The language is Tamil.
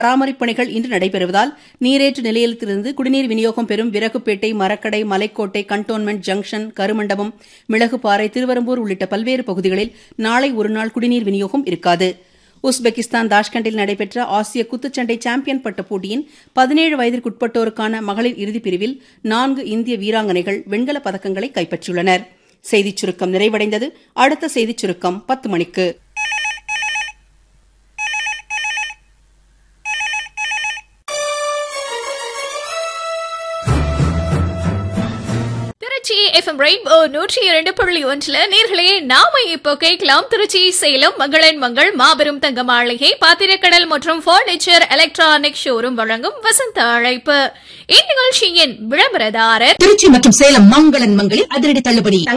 பராமரிப்பு பணிகள் இன்று நடைபெறுவதால் நீரேற்று நிலையத்திலிருந்து குடிநீர் விநியோகம் பெறும் விறகுப்பேட்டை மரக்கடை மலைக்கோட்டை கண்டோன்மெண்ட் ஜங்ஷன் கருமண்டபம் மிளகுபாறை திருவரம்பூர் உள்ளிட்ட பல்வேறு பகுதிகளில் நாளை ஒருநாள் குடிநீர் விநியோகம் இருக்காது உஸ்பெகிஸ்தான் தாஷ்கண்டில் நடைபெற்ற ஆசிய குத்துச்சண்டை சாம்பியன் பட்ட போட்டியின் பதினேழு வயதிற்குட்பட்டோருக்கான மகளிர் இறுதிப் பிரிவில் நான்கு இந்திய வீராங்கனைகள் வெண்கலப் பதக்கங்களை கைப்பற்றியுள்ளனர் செய்திச் சுருக்கம் நிறைவடைந்தது அடுத்த செய்திச் சுருக்கம் பத்து மணிக்கு திருச்சி எஃப்எம் ரெயின்போ நூற்றி இரண்டு புள்ளி ஒன்றுல நேர்களே நாம இப்போ கேட்கலாம் திருச்சி சேலம் மங்களன் மங்கள் மாபெரும் தங்க மாளிகை பாத்திரக்கடல் மற்றும் பர்னிச்சர் எலக்ட்ரானிக் ஷோரூம் வழங்கும் வசந்த அழைப்பு இந்நிகழ்ச்சியின் விளம்பரதாரர் திருச்சி மற்றும் சேலம் மங்களன் மங்களில் அதிரடி தள்ளுபடி